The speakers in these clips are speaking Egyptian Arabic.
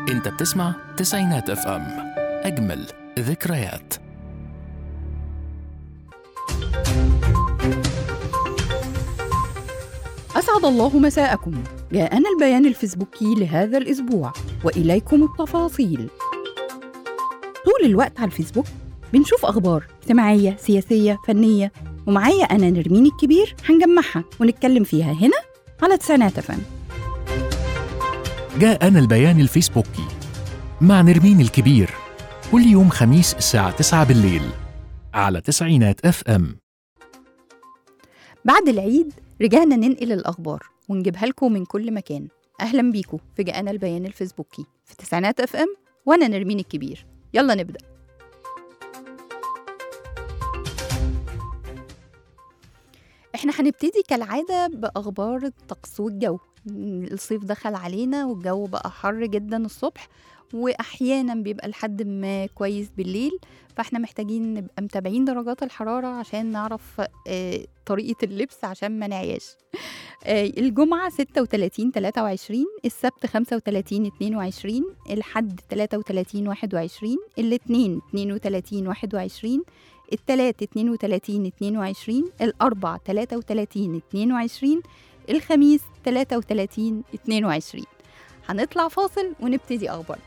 انت بتسمع تسعينات اف ام اجمل ذكريات أسعد الله مساءكم جاءنا البيان الفيسبوكي لهذا الأسبوع وإليكم التفاصيل طول الوقت على الفيسبوك بنشوف أخبار اجتماعية سياسية فنية ومعايا أنا نرمين الكبير هنجمعها ونتكلم فيها هنا على تسعينات فم جاءنا البيان الفيسبوكي مع نرمين الكبير كل يوم خميس الساعة 9 بالليل على تسعينات اف ام بعد العيد رجعنا ننقل الأخبار ونجيبها لكم من كل مكان أهلا بيكم في جاءنا البيان الفيسبوكي في تسعينات اف ام وأنا نرمين الكبير يلا نبدأ احنا هنبتدي كالعادة بأخبار الطقس والجو الصيف دخل علينا والجو بقى حر جدا الصبح واحيانا بيبقى لحد ما كويس بالليل فاحنا محتاجين نبقى متابعين درجات الحراره عشان نعرف آه، طريقه اللبس عشان ما نعياش آه، الجمعه 36 23 السبت 35 22 الحد 33 21 الاثنين 32 21 التلات 32 22 الاربع 33 22 الخميس 33 22 هنطلع فاصل ونبتدي اخبار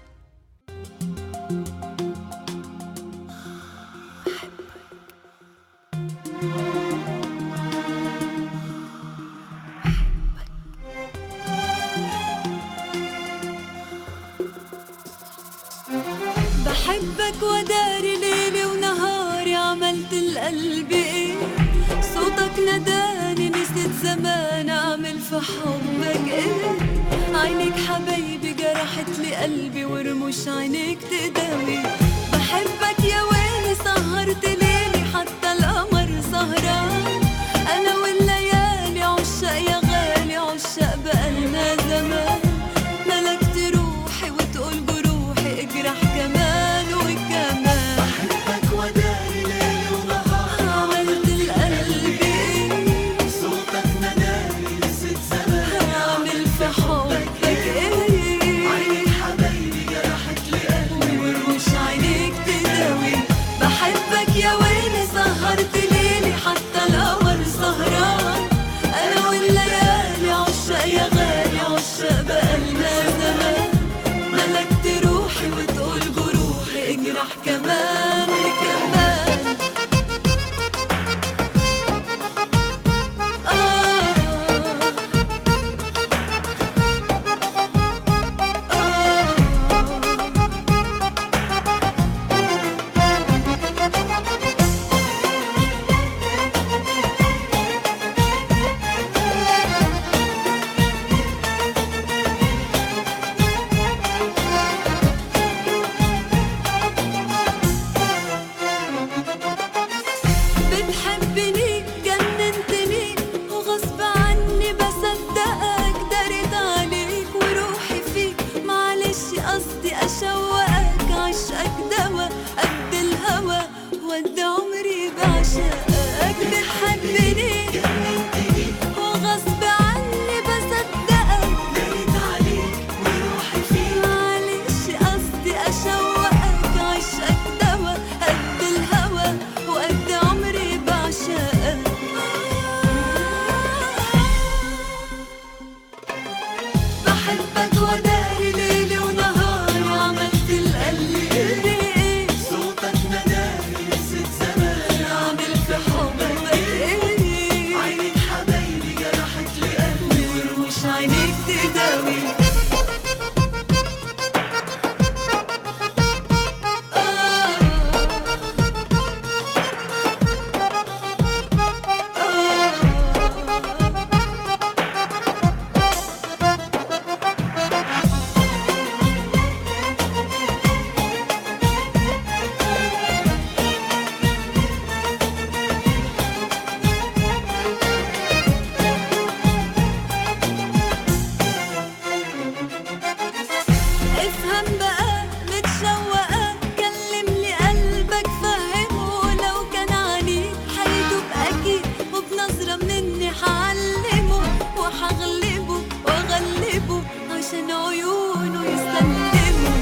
بحبك وداري ليلي ونهاري عملت القلب ايه صوتك نداني نسيت زمان اعمل في حبك ايه عينك حبايبي جرحت لي قلبي ورموش عينيك تداوي بحبك يا ويلي سهرت ليلي حتى القمر سهران انا والليالي عشاق يا غالي عشاق بقالنا زمان ملكت روحي وتقول جروحي اجرح كمان وكمان بحبك وداري ليل ونهار عملت القلب ايه صوتك نداني نسيت زمان اعمل في حبك ايه عينيك حبايبي جرحت لي قلبي ورموش عينيك تداوي بحبك يا ويلي سهرت ليلي حتى القمر سهران انا والليالي عشاق يا غالي عشاق بقالنا زمان ملكت روحي وتقول جروحي اجرح كمان وكمان بتحبني جننتني وغصب عني بصدقك دارت عليك وروحي فيك معلش قصدي اشوقك عشقك دوا قد الهوى ود عمري بعشقك بتحبني جننتني وغصب عني بصدقك دارت عليك وروحي فيك معلش قصدي اشوقك عشقك دوا قد الهوى وقد عمري بعشقك بحبك وداري ليلي ونهاري وعملت القلب ايه صوتك نداني نسيت زمان اعمل في حبك ايه عينيك حبايبي جرحت لي قلبي ورموش عينيك تداوي افهم بقى متشوقة كلم لي قلبك فهمه لو كان عنيد هيدوب أكيد وبنظرة مني هعلمه وهغلبه وأغلبه عشان عيونه يسلموا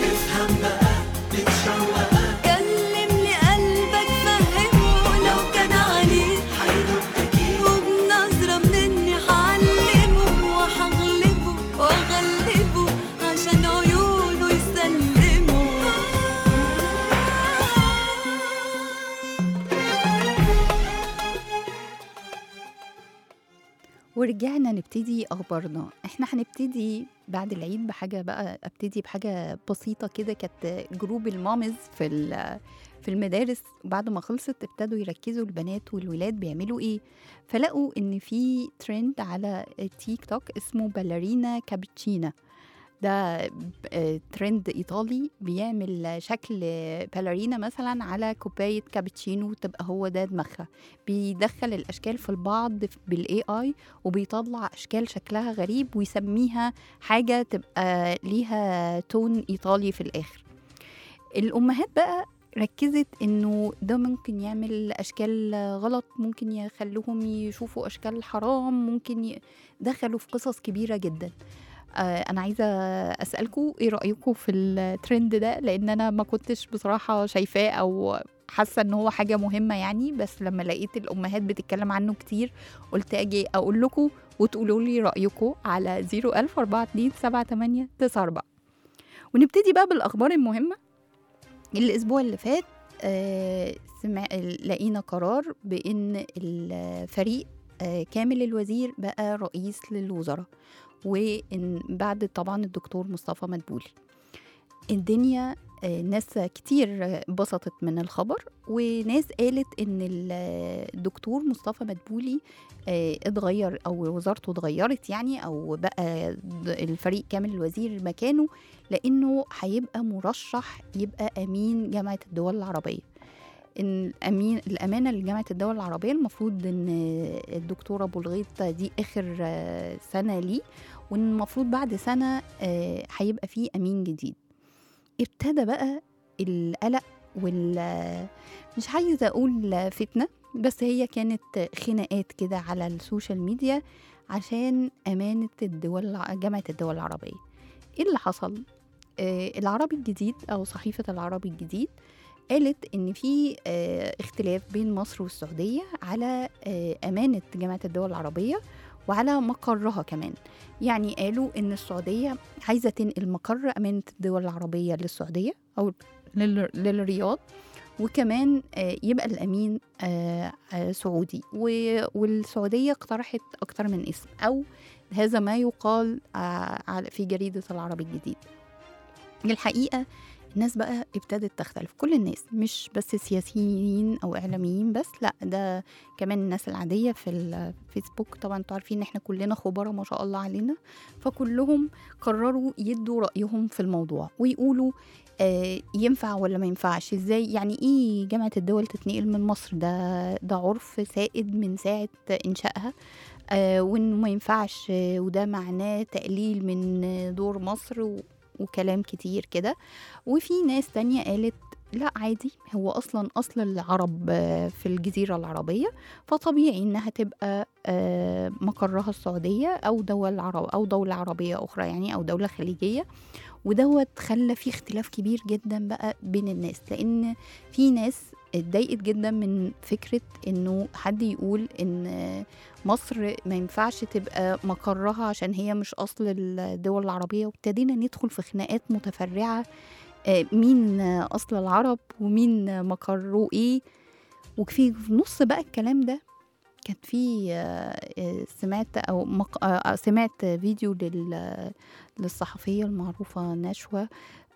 ورجعنا نبتدي اخبارنا احنا هنبتدي بعد العيد بحاجه بقى ابتدي بحاجه بسيطه كده كانت جروب المامز في ال- في المدارس بعد ما خلصت ابتدوا يركزوا البنات والولاد بيعملوا ايه فلقوا ان في ترند على تيك توك اسمه باليرينا كابتشينا ده ب- ترند ايطالي بيعمل شكل باليرينا مثلا على كوبايه كابتشينو تبقى هو ده دماغها بيدخل الاشكال في البعض بالاي اي وبيطلع اشكال شكلها غريب ويسميها حاجه تبقى ليها تون ايطالي في الاخر الامهات بقى ركزت انه ده ممكن يعمل اشكال غلط ممكن يخلوهم يشوفوا اشكال حرام ممكن ي... دخلوا في قصص كبيره جدا آه، انا عايزه اسالكم ايه رايكم في الترند ده لان انا ما كنتش بصراحه شايفاه او حاسه ان هو حاجه مهمه يعني بس لما لقيت الامهات بتتكلم عنه كتير قلت اجي اقول لكم وتقولوا لي رايكم على 010427894 ونبتدي بقى بالاخبار المهمه الاسبوع اللي فات آه، سمع لقينا قرار بان الفريق آه، كامل الوزير بقى رئيس للوزراء وإن بعد طبعا الدكتور مصطفى مدبولي الدنيا آه، ناس كتير انبسطت من الخبر وناس قالت ان ال- الدكتور مصطفى مدبولي آه، اتغير او وزارته اتغيرت يعني او بقى د- الفريق كامل الوزير مكانه لانه هيبقى مرشح يبقى امين جامعه الدول العربيه ان امين الامانه لجامعه الدول العربيه المفروض ان الدكتور ابو الغيط دي اخر آه، سنه ليه وان المفروض بعد سنه آه، هيبقى فيه امين جديد ابتدى بقى القلق وال مش عايزه اقول فتنه بس هي كانت خناقات كده على السوشيال ميديا عشان امانه الدول الع- جامعه الدول العربيه ايه اللي حصل آه العربي الجديد او صحيفه العربي الجديد قالت ان في آه اختلاف بين مصر والسعوديه على آه امانه جامعه الدول العربيه وعلى مقرها كمان يعني قالوا ان السعوديه عايزه تنقل مقر امانه الدول العربيه للسعوديه او لل- للرياض وكمان آه، يبقى الامين آه، آه، سعودي و- والسعوديه اقترحت اكتر من اسم او هذا ما يقال آه، على- في جريده العربي الجديد الحقيقه الناس بقى ابتدت تختلف كل الناس مش بس سياسيين او اعلاميين بس لا ده كمان الناس العاديه في الفيسبوك طبعا انتوا عارفين ان احنا كلنا خبراء ما شاء الله علينا فكلهم قرروا يدوا رايهم في الموضوع ويقولوا آه ينفع ولا ما ينفعش ازاي يعني ايه جامعه الدول تتنقل من مصر ده ده عرف سائد من ساعه انشائها آه وانه ما ينفعش آه وده معناه تقليل من آه، دور مصر و- وكلام كتير كده وفي ناس تانية قالت لا عادي هو اصلا اصل العرب آه، في الجزيره العربيه فطبيعي انها تبقى آه، مقرها السعوديه او دول عرب او دوله عربيه اخرى يعني او دوله خليجيه ودوت خلى في اختلاف كبير جدا بقى بين الناس لان في ناس اتضايقت جدا من فكره انه حد يقول ان مصر ما ينفعش تبقى مقرها عشان هي مش اصل الدول العربيه وابتدينا ندخل في خناقات متفرعه آه، مين آه، اصل العرب ومين مقره ايه وفي نص بقى الكلام ده كان في آه، آه، سمعت او مق... آه، سمعت فيديو لل... للصحفيه المعروفه نشوى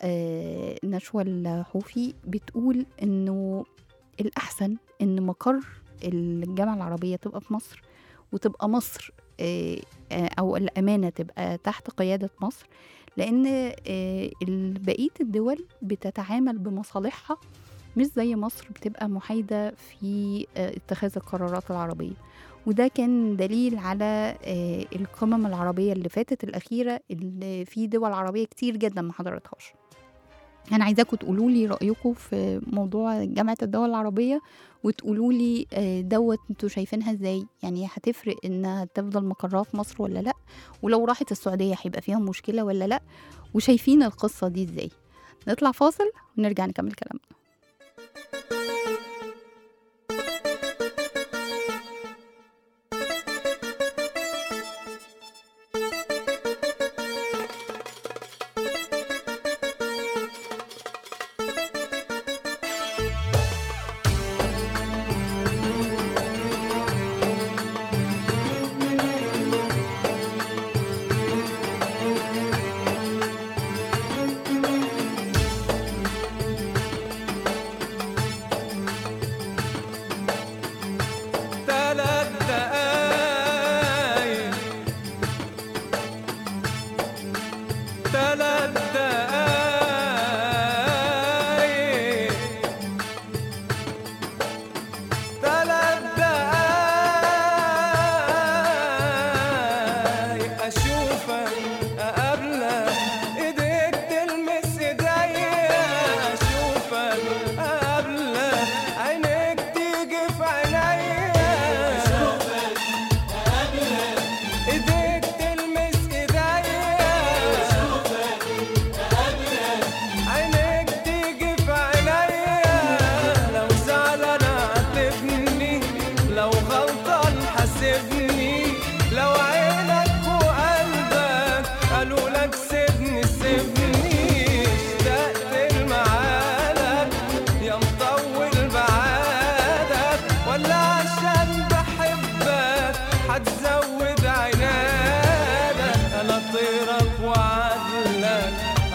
آه، نشوى الحوفي بتقول انه الاحسن ان مقر الجامعه العربيه تبقى في مصر وتبقى مصر آه، آه، او الامانه تبقى تحت قياده مصر لان آه، ال- بقيه الدول بتتعامل بمصالحها مش زي مصر بتبقى محايده في آه، اتخاذ القرارات العربيه وده كان دليل على آه، القمم العربيه اللي فاتت الاخيره اللي في دول عربيه كتير جدا ما حضرتهاش انا عايزاكم تقولوا لي رايكم في موضوع جامعه الدول العربيه وتقولوا لي آه، دوت انتوا شايفينها ازاي يعني هتفرق انها تفضل مقرها في مصر ولا لا ولو راحت السعوديه هيبقى فيها مشكله ولا لا وشايفين القصه دي ازاي نطلع فاصل ونرجع نكمل كلامنا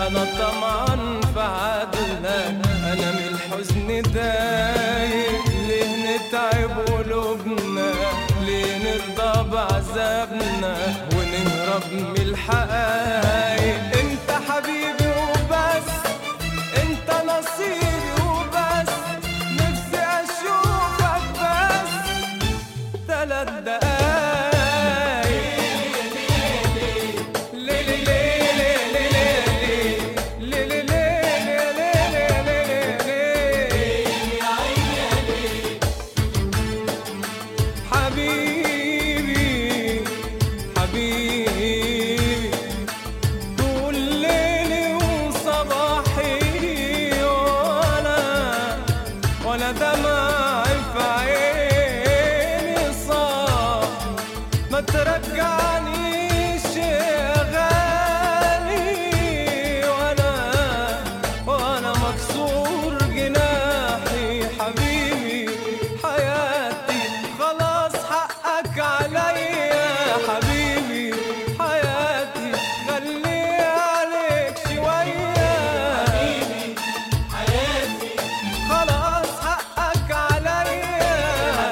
انا طمعان في عدلك انا من الحزن دايق ليه نتعب قلوبنا ليه نرضى بعذابنا ونهرب من الحقايق انت حبيبي وبس انت نصيبي وبس نفسي اشوفك بس ثلاث دقايق ليلي ليلي ليلي ليلي ليلي ليلي حبيبي حبيبي طول ليلي وصباحي وانا ولا دمع في عيني صار ما ترجعنيش يا غالي وانا وانا مكسور جناحي حبيبي حياتي خلاص حقك عليا حبيبي حياتي خلي عليك شوية حبيبي حياتي خلاص حقك عليا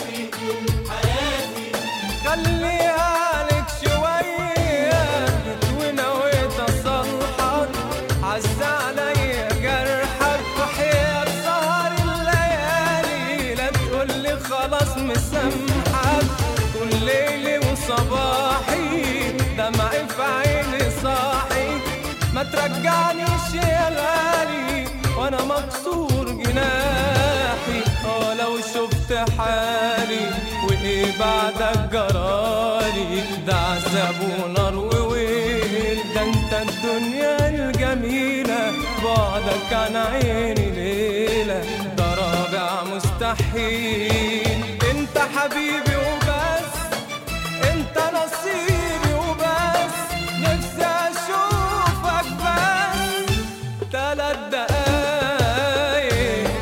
خلي عليك شوية ونويت أصلحك عز عليا جرحك وحياة سهر الليالي لا تقولي خلاص مسامحك كل ليلي وصباحي دمعي في عيني صاحي ما ترجعنيش يا غالي وانا مكسور جناحي اه لو شفت حالي وايه بعدك جرالي ده عذاب ونار وويل ده انت الدنيا الجميلة بعدك عن عيني ليلة ده رابع مستحيل انت حبيبي وبس انت نصيبي وبس نفسي اشوفك بس تلات دقايق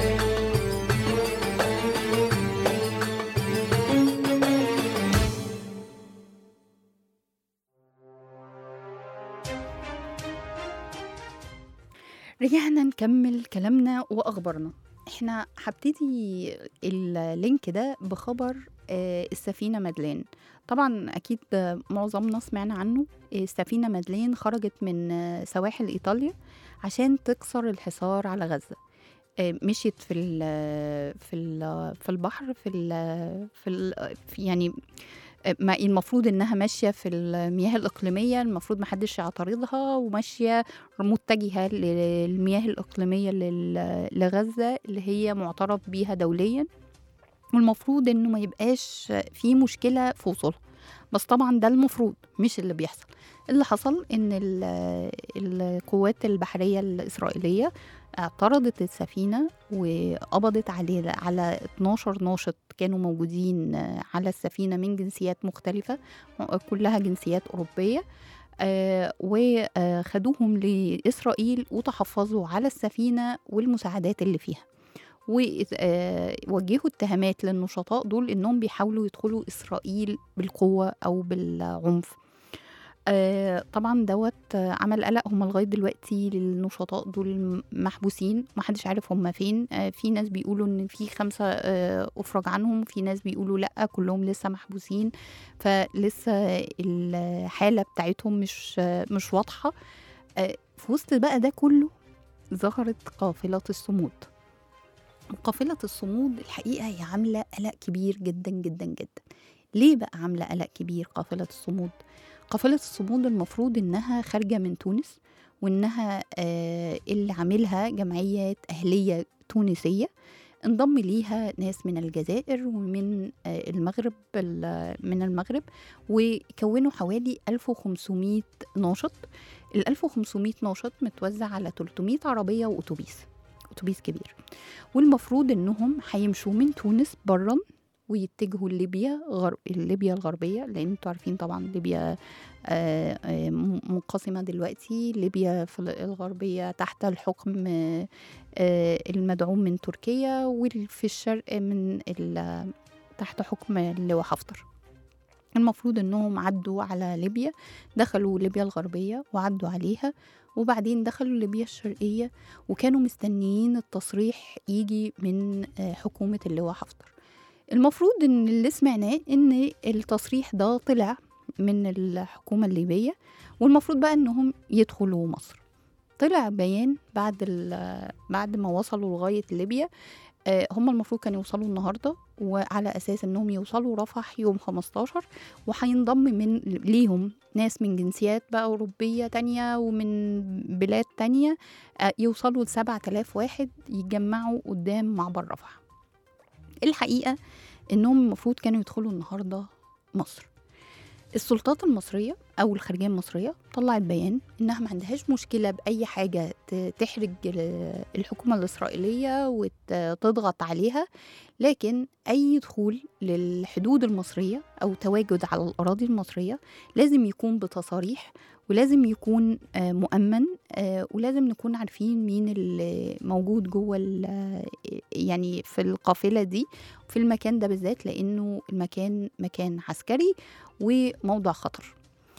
رجعنا نكمل كلامنا واخبارنا احنا هبتدي اللينك ده بخبر آه، السفينه مدلين طبعا اكيد آه، معظمنا سمعنا عنه آه، السفينه مدلين خرجت من آه، سواحل ايطاليا عشان تكسر الحصار على غزه آه، مشيت في ال في ال في البحر في ال في, ال في يعني آه، ما المفروض انها ماشيه في المياه الاقليميه المفروض محدش يعترضها وماشيه متجهه للمياه الاقليميه لل- لغزه اللي هي معترف بيها دوليا والمفروض انه ما يبقاش في مشكله في وصولها بس طبعا ده المفروض مش اللي بيحصل اللي حصل ان ال- القوات البحريه الاسرائيليه اعترضت السفينه وقبضت عليه على 12 ناشط كانوا موجودين على السفينه من جنسيات مختلفه كلها جنسيات اوروبيه آه، وخدوهم لإسرائيل وتحفظوا على السفينة والمساعدات اللي فيها ووجهوا اتهامات للنشطاء دول انهم بيحاولوا يدخلوا اسرائيل بالقوه او بالعنف آه، طبعا دوت آه، عمل قلق هم لغايه دلوقتي للنشطاء دول محبوسين محدش عارف هم فين آه، في ناس بيقولوا ان في خمسه آه، افرج عنهم وفي ناس بيقولوا لا كلهم لسه محبوسين فلسه الحاله بتاعتهم مش آه، مش واضحه آه، في وسط بقى ده كله ظهرت قافله الصمود وقافله الصمود الحقيقه هي عامله قلق كبير جدا جدا جدا ليه بقى عامله قلق كبير قافله الصمود قافله الصمود المفروض انها خارجه من تونس وانها آه اللي عاملها جمعيه اهليه تونسيه انضم ليها ناس من الجزائر ومن آه المغرب ال- من المغرب وكونوا حوالي 1500 ناشط ال 1500 ناشط متوزع على 300 عربيه واتوبيس اتوبيس كبير والمفروض انهم هيمشوا من تونس برا ويتجهوا لليبيا غرب ليبيا الغربيه لان انتوا عارفين طبعا ليبيا آه، آه، م- منقسمه دلوقتي ليبيا في ال- الغربيه تحت الحكم آه، آه، المدعوم من تركيا وفي الشرق من ال- تحت حكم اللواء حفتر المفروض انهم عدوا على ليبيا دخلوا ليبيا الغربية وعدوا عليها وبعدين دخلوا ليبيا الشرقية وكانوا مستنيين التصريح يجي من آه، حكومة اللواء حفتر المفروض ان اللي سمعناه ان التصريح ده طلع من الحكومة الليبية والمفروض بقى انهم يدخلوا مصر طلع بيان بعد ال- بعد ما وصلوا لغاية ليبيا آه، هم المفروض كانوا يوصلوا النهارده وعلى اساس انهم يوصلوا رفح يوم 15 وهينضم من ليهم ناس من جنسيات بقى أوروبية تانية ومن بلاد تانية آه، يوصلوا ل 7000 واحد يتجمعوا قدام معبر رفح الحقيقة إنهم المفروض كانوا يدخلوا النهاردة مصر السلطات المصرية أو الخارجية المصرية طلعت بيان إنها ما عندهاش مشكلة بأي حاجة ت- تحرج ال- الحكومة الإسرائيلية وتضغط عليها لكن أي دخول للحدود المصرية أو تواجد على الأراضي المصرية لازم يكون بتصاريح ولازم يكون آه، مؤمن آه، ولازم نكون عارفين مين اللي موجود جوه ال- يعني في القافلة دي في المكان ده بالذات لأنه المكان مكان عسكري وموضع خطر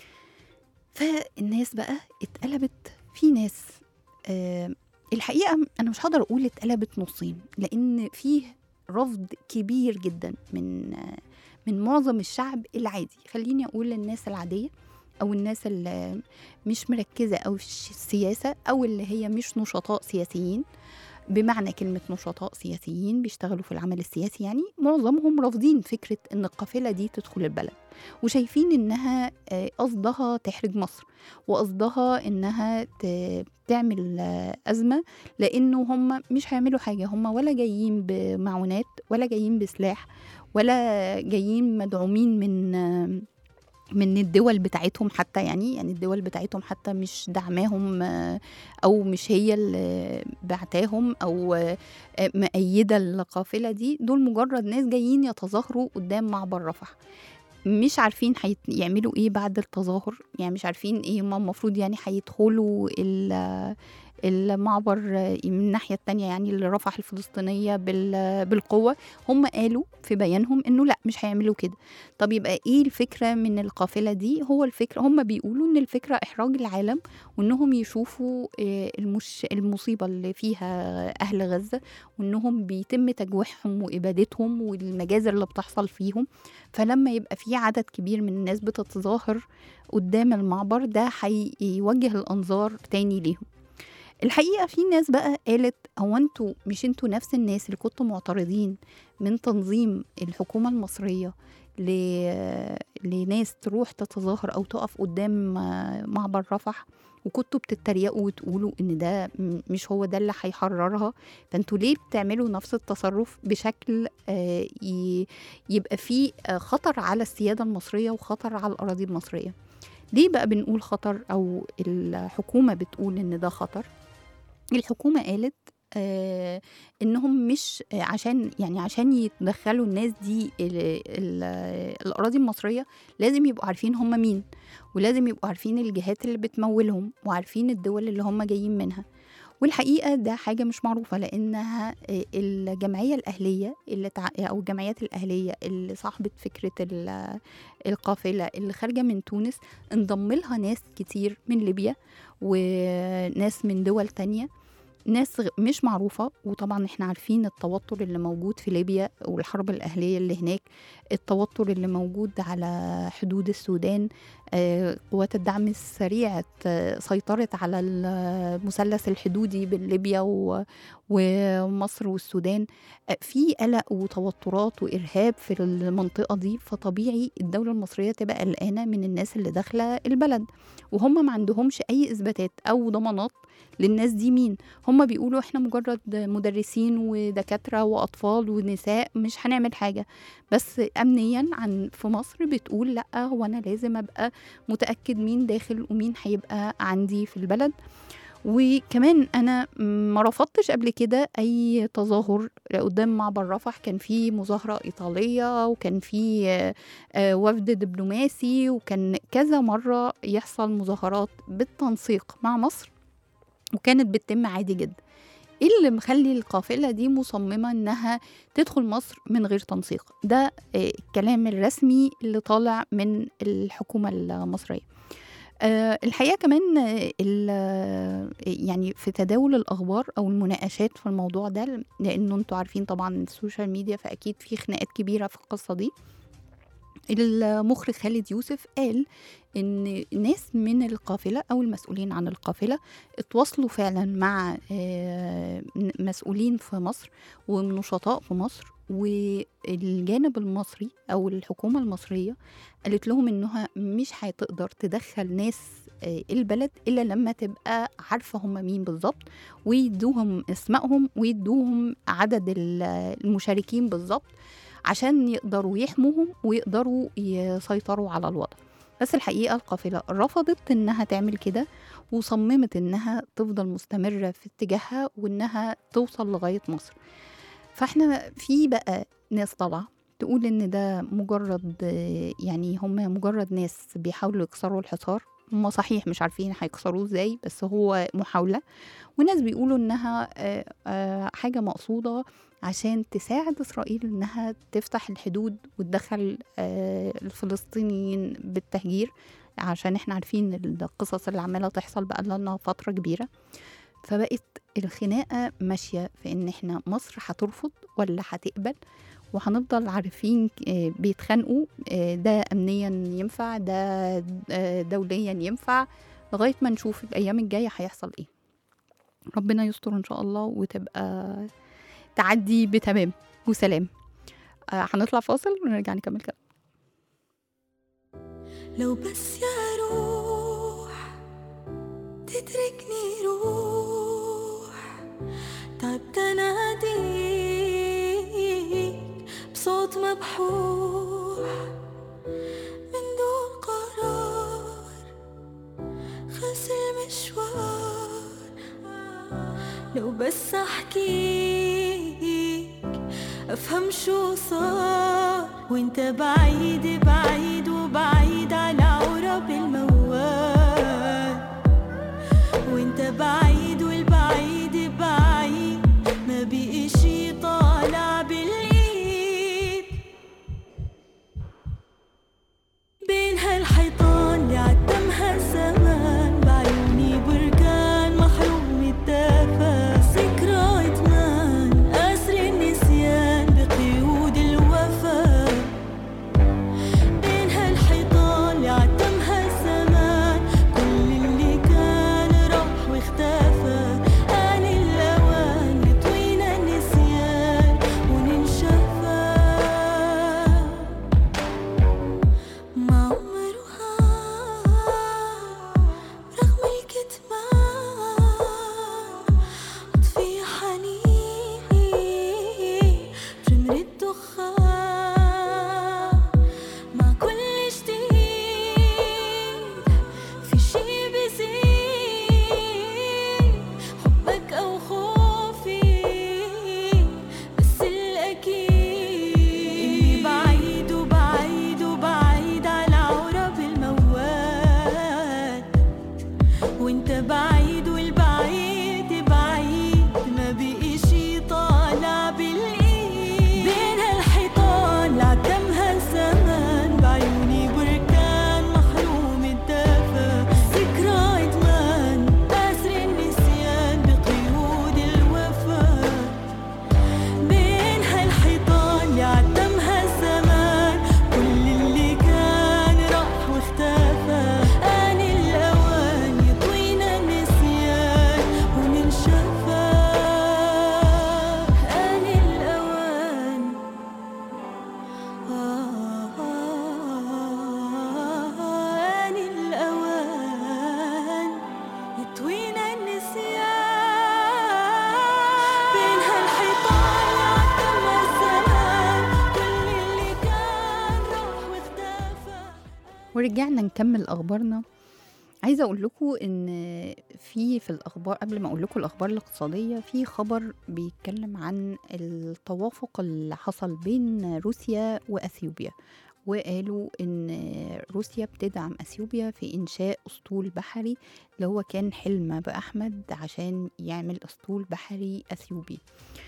فالناس بقى اتقلبت في ناس آه الحقيقة أنا مش هقدر أقول اتقلبت نصين لأن فيه رفض كبير جدا من آه من معظم الشعب العادي خليني أقول الناس العادية أو الناس اللي مش مركزة أو في السياسة أو اللي هي مش نشطاء سياسيين بمعنى كلمة نشطاء سياسيين بيشتغلوا في العمل السياسي يعني معظمهم رافضين فكرة إن القافلة دي تدخل البلد وشايفين إنها آه، قصدها تحرج مصر وقصدها إنها ت- تعمل آه، أزمة لأنه هم مش هيعملوا حاجة هم ولا جايين بمعونات ولا جايين بسلاح ولا جايين مدعومين من آه، من الدول بتاعتهم حتى يعني يعني الدول بتاعتهم حتى مش دعماهم آه، او مش هي اللي بعتاهم او آه، مأيدة القافلة دي دول مجرد ناس جايين يتظاهروا قدام معبر رفح مش عارفين هيت- يعملوا ايه بعد التظاهر يعني مش عارفين ايه هم المفروض يعني هيدخلوا ال- المعبر من الناحية التانية يعني اللي رفح الفلسطينية بال- بالقوة هم قالوا في بيانهم انه لا مش هيعملوا كده طب يبقى ايه الفكرة من القافلة دي هو الفكرة هم بيقولوا ان الفكرة احراج العالم وانهم يشوفوا آه، المش المصيبة اللي فيها اهل غزة وانهم بيتم تجويحهم وابادتهم والمجازر اللي بتحصل فيهم فلما يبقى في عدد كبير من الناس بتتظاهر قدام المعبر ده هيوجه الانظار تاني ليهم الحقيقة في ناس بقى قالت هو انتوا مش انتوا نفس الناس اللي كنتوا معترضين من تنظيم الحكومة المصرية ل... لناس تروح تتظاهر أو تقف قدام معبر رفح وكنتوا بتتريقوا وتقولوا ان ده م- مش هو ده اللي هيحررها فانتوا ليه بتعملوا نفس التصرف بشكل آه، ي- يبقى فيه آه، خطر على السيادة المصرية وخطر على الأراضي المصرية ليه بقى بنقول خطر أو الحكومة بتقول إن ده خطر الحكومة قالت آه انهم مش آه عشان يعني عشان يتدخلوا الناس دي ال ال الاراضي المصريه لازم يبقوا عارفين هم مين ولازم يبقوا عارفين الجهات اللي بتمولهم وعارفين الدول اللي هم جايين منها والحقيقه ده حاجه مش معروفه لانها آه، الجمعيه الاهليه اللي تع... او الجمعيات الاهليه اللي صاحبه فكره ال- القافله اللي خارجه من تونس انضم لها ناس كتير من ليبيا وناس من دول تانية ناس غ- مش معروفة وطبعا احنا عارفين التوتر اللي موجود في ليبيا والحرب الأهلية اللي هناك التوتر اللي موجود على حدود السودان آه، قوات الدعم السريع ت- سيطرت على المثلث الحدودي بين ليبيا و- ومصر والسودان آه، في قلق وتوترات وإرهاب في المنطقة دي فطبيعي الدولة المصرية تبقى قلقانة من الناس اللي داخلة البلد وهم ما عندهمش أي إثباتات أو ضمانات للناس دي مين هم بيقولوا احنا مجرد مدرسين ودكاترة وأطفال ونساء مش هنعمل حاجة بس أمنيا عن في مصر بتقول لأ هو أنا لازم أبقى متأكد مين داخل ومين هيبقى عندي في البلد وكمان انا ما رفضتش قبل كده اي تظاهر قدام معبر رفح كان في مظاهره ايطاليه وكان في آه، آه، وفد دبلوماسي وكان كذا مره يحصل مظاهرات بالتنسيق مع مصر وكانت بتتم عادي جدا ايه اللي مخلي القافله دي مصممه انها تدخل مصر من غير تنسيق ده آه، الكلام الرسمي اللي طالع من الحكومه المصريه آه، الحقيقه كمان آه، ال- آه، يعني في تداول الاخبار او المناقشات في الموضوع ده لانه انتوا عارفين طبعا السوشيال ميديا فاكيد في خناقات كبيره في القصه دي المخرج خالد يوسف قال ان ناس من القافله او المسؤولين عن القافله اتواصلوا فعلا مع آه، مسؤولين في مصر ونشطاء في مصر والجانب المصري او الحكومه المصريه قالت لهم انها مش هتقدر تدخل ناس آه، البلد الا لما تبقى عارفه هم مين بالظبط ويدوهم اسمائهم ويدوهم عدد ال- المشاركين بالظبط عشان يقدروا يحموهم ويقدروا يسيطروا على الوضع بس الحقيقة القافلة رفضت إنها تعمل كده وصممت إنها تفضل مستمرة في اتجاهها وإنها توصل لغاية مصر فإحنا في بقى ناس طالعة تقول إن ده مجرد آه، يعني هم مجرد ناس بيحاولوا يكسروا الحصار هم صحيح مش عارفين هيكسروه ازاي بس هو محاولة وناس بيقولوا إنها آه، آه، حاجة مقصودة عشان تساعد إسرائيل إنها تفتح الحدود وتدخل آه، الفلسطينيين بالتهجير عشان احنا عارفين القصص اللي عمالة تحصل بقى لنا فترة كبيرة فبقت الخناقة ماشية في إن احنا مصر هترفض ولا هتقبل وهنفضل عارفين آه، بيتخانقوا آه، ده أمنيا ينفع ده آه، دوليا ينفع لغاية ما نشوف الأيام الجاية هيحصل إيه ربنا يستر إن شاء الله وتبقى تعدي بتمام وسلام آه، هنطلع فاصل ونرجع نكمل كلام لو بس يا روح تتركني روح تعبت اناديك بصوت مبحوح من دون قرار خلص المشوار لو بس احكيك افهم شو صار وانت بعيد بعيد وبعيد على عرب الموال وانت بعيد والبعيد بعيد ما بقي شي طالع بالايد بين هالحيطان اللي عتمها الزمان بعيوني بركان محروم الدفا ذكرى ادمان اسر النسيان بقيود الوفا بين هالحيطان اللي عتمها الزمان كل اللي كان راح واختفى آن الأوان يطوينا النسيان وننشفى ما عمرها رغم الكتمان أطفي حنيني بجمر الدخان مع كل جديد في شي بزيد حبك أو خوفي بس الأكيد إني بعيد وبعيد وبعيد على عرب الموال وانت بعيد والبعيد بعيد ما بقي شي طالع بالايد بين هالحيطان لعتمها الزمان بعيوني بركان محروم الدفا ذكرى ادمان اسر النسيان بقيود الوفا بين هالحيطان اللي عتمها الزمان كل اللي كان راح واختفى آن الأوان يطوينا النسيان وننشفى آن الأوان آن الأوان يطوينا النسيان بين هالحيطان عتمها الزمان كل اللي كان راح واختفى ورجعنا نكمل اخبارنا عايزه اقول لكم ان في في الاخبار قبل ما اقول لكم الاخبار الاقتصاديه في خبر بيتكلم عن التوافق اللي حصل بين روسيا واثيوبيا وقالوا ان روسيا بتدعم اثيوبيا في انشاء اسطول بحري اللي هو كان حلم ابو احمد عشان يعمل اسطول بحري اثيوبي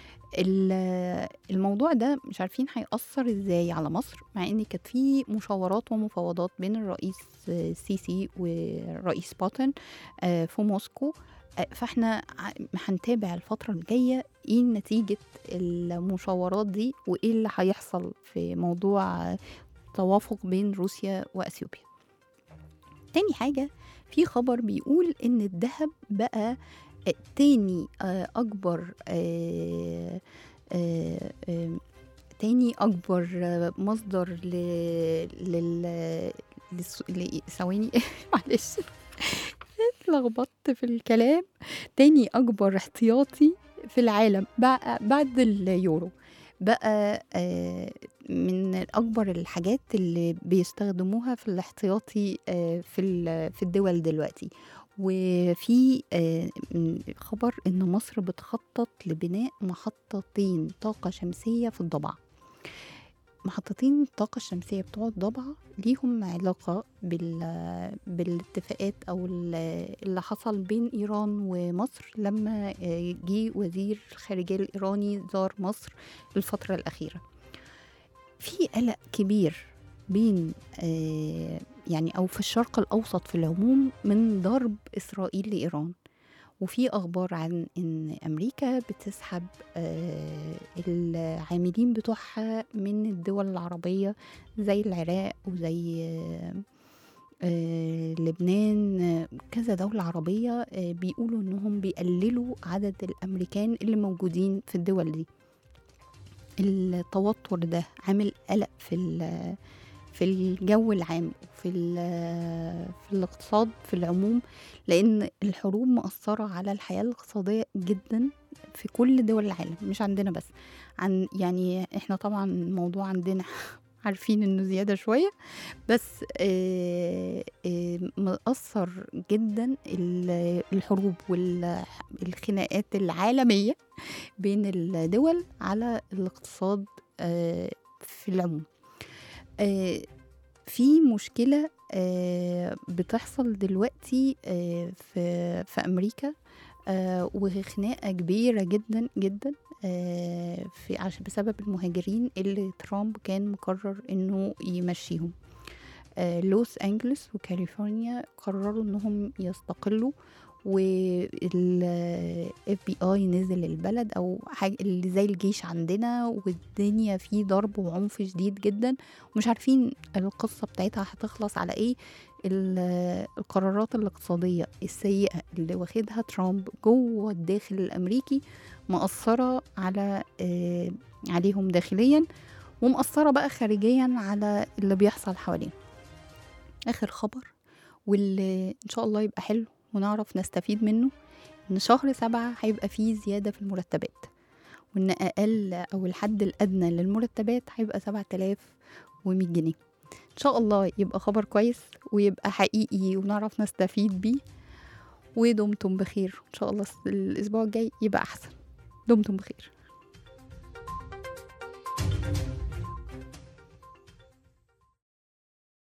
ال- الموضوع ده مش عارفين هيأثر ازاي على مصر مع ان كانت في مشاورات ومفاوضات بين الرئيس السيسي والرئيس بوتين آه، في موسكو آه، فاحنا ع- هنتابع الفترة الجاية ايه نتيجة المشاورات دي وايه اللي هيحصل في موضوع آه، توافق بين روسيا واثيوبيا تاني حاجة في خبر بيقول ان الذهب بقى آه، تاني آه، اكبر آه، آه، آه، تاني اكبر آه، مصدر ل لل للس- ل- ثواني معلش اتلخبطت في الكلام تاني اكبر احتياطي في العالم بقى بعد اليورو بقى آه، من اكبر الحاجات اللي بيستخدموها في الاحتياطي آه، في ال- في الدول دلوقتي وفي آه، م- خبر ان مصر بتخطط لبناء محطتين طاقه شمسيه في الضبعه محطتين الطاقة الشمسية بتوع الضبعة ليهم علاقة بال... بالاتفاقات أو ال- اللي حصل بين إيران ومصر لما آه، جه وزير الخارجية الإيراني زار مصر الفترة الأخيرة في قلق كبير بين آه، يعني أو في الشرق الأوسط في العموم من ضرب إسرائيل لإيران وفي أخبار عن إن أمريكا بتسحب آه، العاملين بتوعها من الدول العربية زي العراق وزي آه، آه، لبنان آه، كذا دولة عربية آه، بيقولوا إنهم بيقللوا عدد الأمريكان اللي موجودين في الدول دي التوتر ده عامل قلق في ال- في الجو العام وفي ال- في الاقتصاد في العموم لان الحروب مأثرة على الحياة الاقتصادية جدا في كل دول العالم مش عندنا بس عن يعني احنا طبعا الموضوع عندنا عارفين انه زيادة شوية بس آه، آه، مأثر جدا ال- الحروب والخناقات العالمية بين الدول على الاقتصاد آه، في العموم آه، في مشكلة آه، بتحصل دلوقتي آه، في في أمريكا آه، وخناقة كبيرة جدا جدا آه، في عشان بسبب المهاجرين اللي ترامب كان مقرر إنه يمشيهم آه، لوس أنجلوس وكاليفورنيا قرروا إنهم يستقلوا وال FBI نزل البلد او حاجه اللي زي الجيش عندنا والدنيا فيه ضرب وعنف شديد جدا ومش عارفين القصه بتاعتها هتخلص على ايه ال- القرارات الاقتصاديه السيئه اللي واخدها ترامب جوه الداخل الامريكي مأثره على آه، عليهم داخليا ومأثره بقى خارجيا على اللي بيحصل حوالينا اخر خبر واللي ان شاء الله يبقى حلو ونعرف نستفيد منه ان شهر سبعة هيبقى فيه زيادة في المرتبات وان اقل او الحد الادنى للمرتبات هيبقى سبعة آلاف ومية جنيه ان شاء الله يبقى خبر كويس ويبقى حقيقي ونعرف نستفيد بيه ودمتم بخير ان شاء الله الاسبوع الجاي يبقى احسن دمتم بخير